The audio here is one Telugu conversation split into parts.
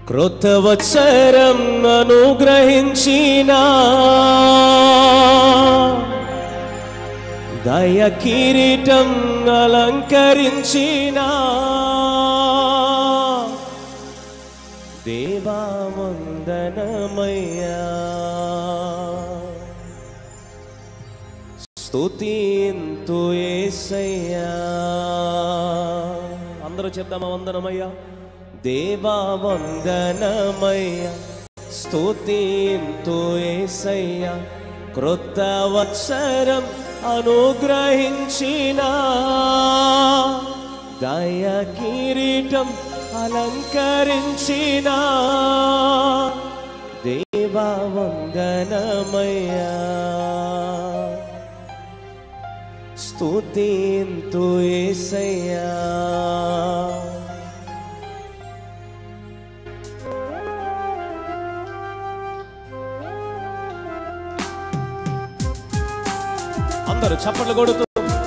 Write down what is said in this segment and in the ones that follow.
క్రొత్త వత్సరం అనుగ్రహించిన దయ కిరీటం అలంకరించిన దేవా వందనమయ్యా స్తుతింతు యేసయ్యా అందరూ చెప్దామా వందనమయ్యా దేవా వందనమయ్యా స్తుతింతు యేసయ్యా క్రొత్త వత్సరం అనుగ్రహించిన దయ కిరీటం అలంకరించిన దేవా వందనమయ్యా స్తుతింతు యేసయ్యా అందరూ చప్పట్లు కొడుతూ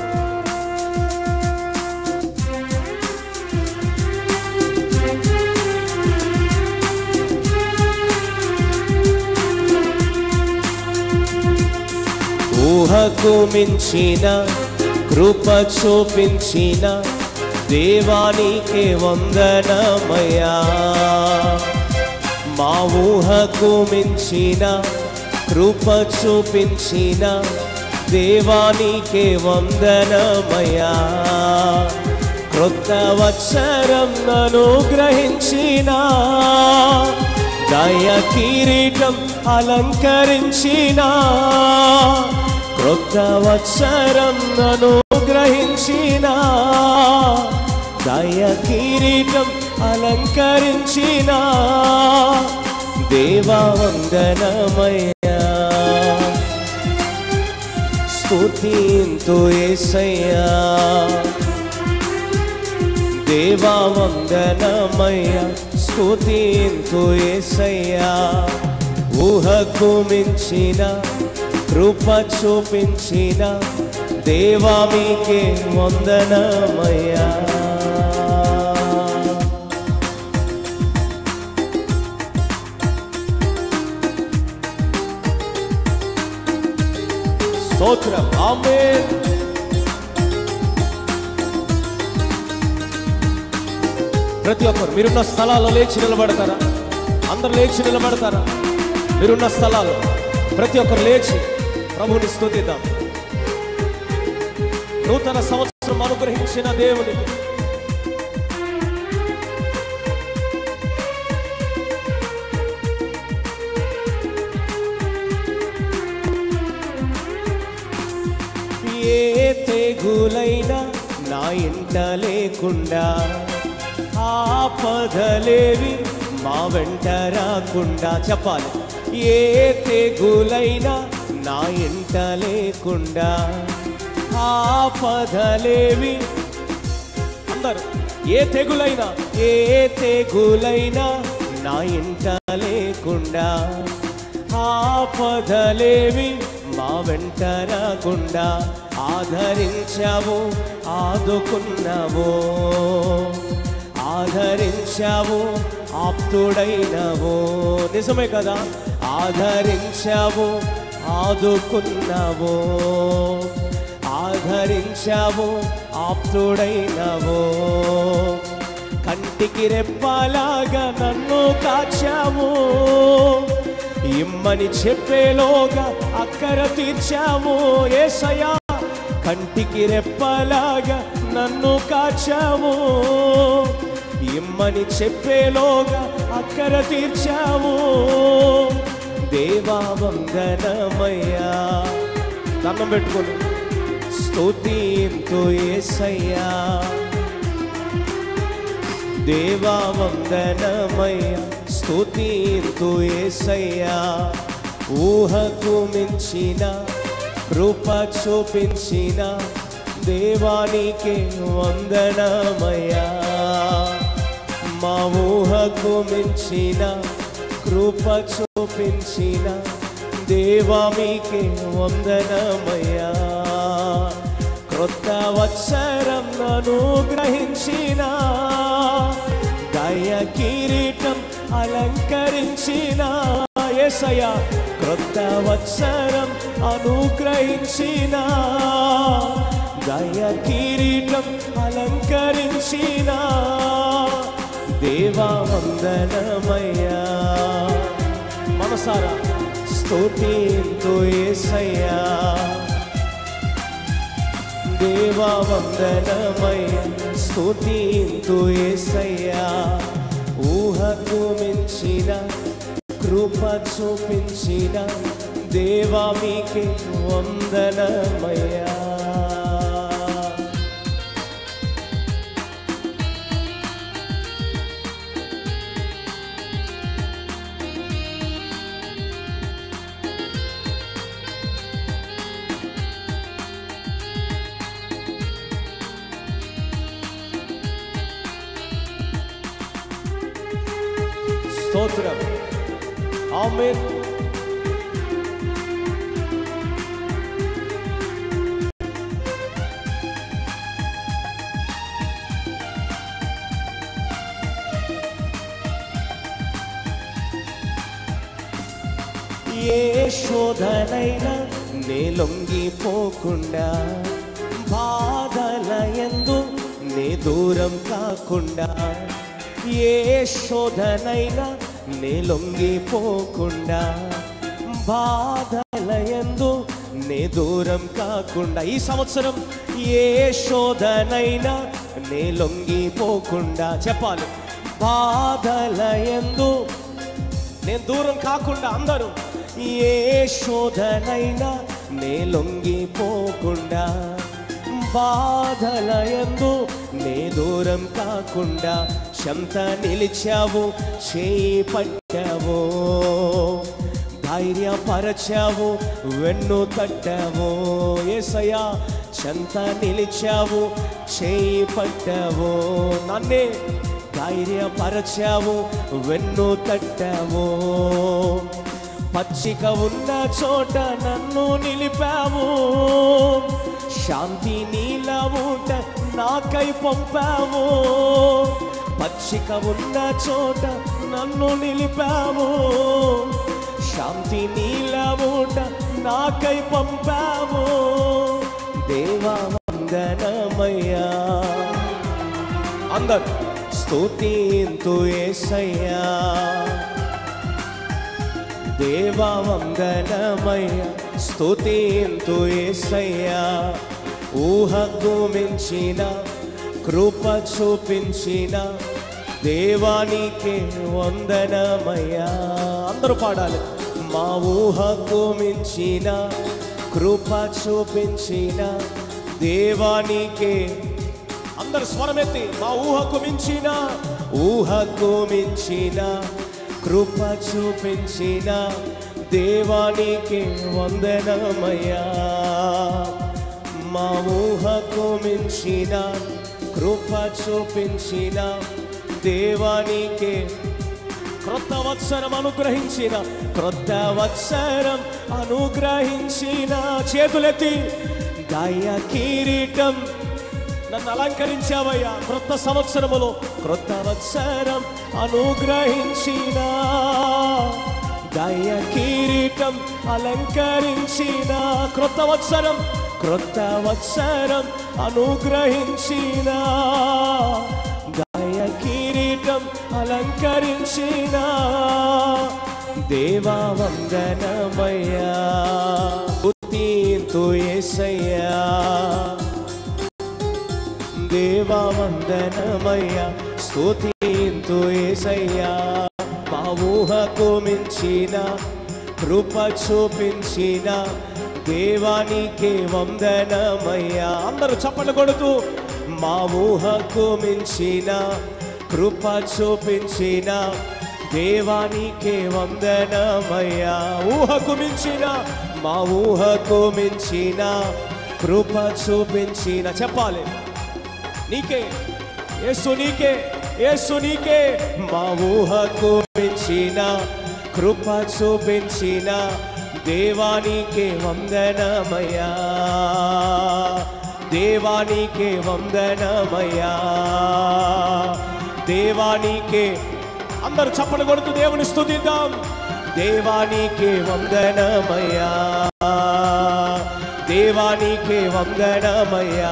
ఊహకు మించిన కృప చూపించిన దేవానికి వందనమయ్యా మా ఊహకు మించిన కృప చూపించిన దేవానికి వందనమయ్యా క్రొత్త వత్సరం అనుగ్రహించిన దయ కిరీటం అలంకరించిన క్రొత్త వత్సరం అనుగ్రహించిన దయ కిరీటం అలంకరించిన దేవా వందనమయ్యా స్తుతింతు యేసయ్యా దేవా వందనమయ్యా స్తుతింతు యేసయ్యా ఊహకు మించిన కృప చూపించిన దేవా మీకే వందనమయ్యా స్తోత్రం ఆమేన్ ప్రతి ఒక్కరు మీరున్న స్థలాల్లో లేచి నిలబడతారా అందరు లేచి నిలబడతారా మీరున్న స్థలాలు ప్రతి ఒక్కరు లేచి ప్రభుని స్తుతిద్దాం నూతన సంవత్సరం అనుగ్రహించిన దేవుని ఏ తెగులైనా నా ఇంట లేకుండా ఆపదలేవి మా వెంట రాకుండా చెప్పాలి ఏ తెగులైనా నా ఇంట లేకుండా ఆపదలేవి అందరు ఏ తెగులైనా ఏ తెగులైనా నా ఇంట లేకుండా ఆపదలేవి మా వెంట రాకుండా ఆదరించావు ఆదుకున్నావు ఆదరించావు ఆప్తుడైనవు నిజమే కదా ఆదరించావు ఆదుకున్నావు ఆదరించావు ఆప్తుడైనవు కంటికి రెప్పలాగా నన్ను కాచావు ఇమ్మని చెప్పేలోగా అక్కర తీర్చావు ఏసయా కంటికి రెప్పలాగా నన్ను కాచావు ఇమ్మని చెప్పేలోగా అక్కర తీర్చావు దేవా వందనమయ్యా దండం పెట్టుకోండి స్తుతింతు ఏసయ్యా దేవా వందనమయ్య స్తుతింతు ఏసయ్యా ఊహకు మించిన కృప చూపించిన దేవానికి వందనమయ్యా మా ఊహకు మించిన కృప చూపించిన దేవా మీకే వందనమయ్యా క్రొత్త వత్సరం అనుగ్రహించిన దయ కిరీటం అలంకరించిన ఏసయ్య క్రొత్త వత్సరం అనుగ్రహించిన దయ కిరీటం అలంకరించిన దేవా వందనమయ్యా మనసారా స్తుతింతు ఏసయ్యా దేవా వందనమయ్యా స్తుతింతు ఏసయ్యా ఊహకు మించిన కృప చూపించిన దేవా మీకే వందనమయ్యా స్తోత్రం ఆమేన్ ఏ శోధనైనా నే లొంగిపోకుండా బాధల ఎందు నే దూరం కాకుండా ఏ శోధనైనా నే లొంగిపోకుండా బాధల ఎందు నే దూరం కాకుండా ఈ సంవత్సరం ఏ శోధనైనా నే లొంగిపోకుండా చెప్పాలి బాధల ఎందు నేను దూరం కాకుండా అందరూ ఏ శోధనైనా నే లొంగిపోకుండా బాధల ఎందు నే దూరం కాకుండా శంత నిలిచావు చేయి పట్టావు ధైర్యపరచావు వెన్ను తట్టావు ఏసయ్యా చెంత నిలిచావు చేయి పట్టావు నన్నే ధైర్యపరచావు వెన్ను తట్టావు పచ్చిక ఉన్న చోట నన్ను నిలిపావు శాంతి నీల ఊట నాకై పంపావు పచ్చిక ఉన్న చోట నన్ను నిలిపావు శాంతి నీల ఊట నాకై పంపావు దేవా వందనమయ్యా అందరు స్తుతింతు ఏసయ్యా దేవా వందనమయ్య స్తుతింతు ఏసయ్యా ఊహకు మించిన కృప చూపించిన దేవానికి వందనమయ్యా అందరూ పాడాలి మా ఊహకు మించిన కృప చూపించిన దేవానికే అందరు స్వరమెత్తి మా ఊహకు మించిన ఊహకు మించిన కృప చూపించిన దేవానికి వందనమయ్యా మా ఊహకు మించిన కృప చూపించిన దేవానికి క్రొత్త వత్సరం అనుగ్రహించిన క్రొత్త వత్సరం అనుగ్రహించిన చేతులెత్తి దయ కిరీటం నన్ను అలంకరించావయ్యా క్రొత్త సంవత్సరములో క్రొత్త వత్సరం అనుగ్రహించిన దయ కిరీటం అలంకరించిన క్రొత్త వత్సరం క్రొత్త వత్సరం అనుగ్రహించిన దయ కిరీటం అలంకరించిన దేవా వందనమయ్యా ఉత్తీంతు ఏసయ్యా దేవా వందనమయ్యా స్తుతింతు ఏసయ్యా మా ఊహకు మించిన కృప చూపించిన దేవానికి వందనమయ్యా అందరూ చప్పట్లు కొడుతూ మా ఊహకు మించిన కృప చూపించిన దేవానికి వందనమయ్యా ఊహకు మించిన మా ఊహకు మించిన కృప చూపించిన చెప్పాలి నీకే యేసు నీకే యేసు నీకే మా ఊహకు మించిన కృప చూపించిన దేవానికి వందనమయ్యా దేవానికి వందనమయ్యా దేవానికి అందరూ చప్పలు కొడుతూ దేవుని స్తుతిద్దాం దేవానికి వందనమయ్యా దేవానికి వందనమయ్యా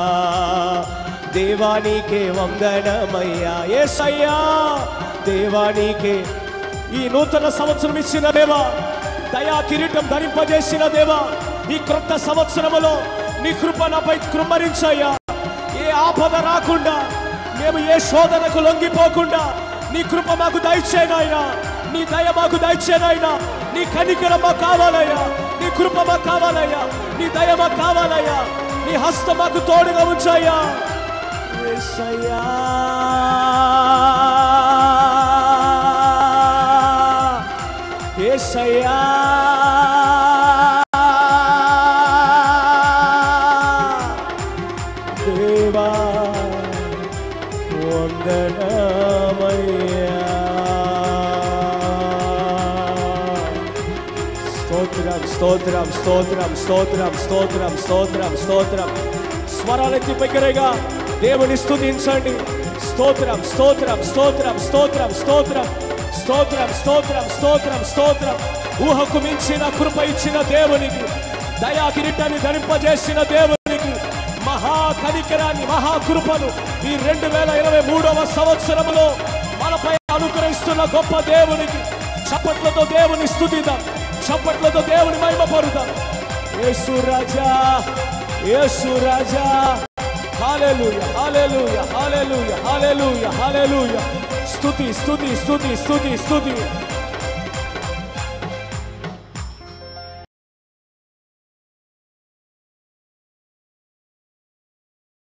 దేవానికి వందనమయ్యా ఏసయ్యా దేవానికి ఈ నూతన సంవత్సరం ఇచ్చిన దేవా దయా కిరీటం ధరింపజేసిన దేవా ఈ క్రొత్త సంవత్సరములో నీ కృప నాపై కృమ్మరించయ్యా ఏ ఆపద రాకుండా మేము ఏ శోధనకు లొంగిపోకుండా నీ కృప మాకు దయచేనాయనా నీ దయ మాకు దయచేనాయనా నీ కనికరం మాకు కావాలయ్యా నీ కృప మాకు కావాలయ్యా నీ దయ మాకు కావాలయ్యా నీ హస్తం మాకు తోడుగా ఉంచాయ్యా యేసయ్యా యేసయ్యా దేవా వందనమయ్యా స్తోత్రం స్తోత్రం స్తోత్రం స్తోత్రం స్తోత్రం స్తోత్రం స్తోత్రం స్వరాలెత్తి బిగ్గరగా దేవుని స్తుతించండి స్తోత్రం స్తోత్రం స్తోత్రం స్తోత్రం స్తోత్రం స్తోత్రం స్తోత్రం స్తోత్రం స్తోత్రం ఊహకు మించిన కృప ఇచ్చిన దేవునికి దయా కిరీటాన్ని ధరింపజేసిన దేవునికి మహా కనికరాన్ని మహా కృపను ఈ రెండు వేల ఇరవై మూడవ సంవత్సరంలో మనపై అనుగ్రహిస్తున్న గొప్ప దేవునికి చప్పట్లతో దేవుని స్తుతిద్దాం చప్పట్లతో దేవుని మహిమపరుదాం యేసు రాజా యేసు రాజా హల్లెలూయా హల్లెలూయా హల్లెలూయా హల్లెలూయా హల్లెలూయా స్తుతి స్తుతి స్తుతి స్తుతి స్తుతి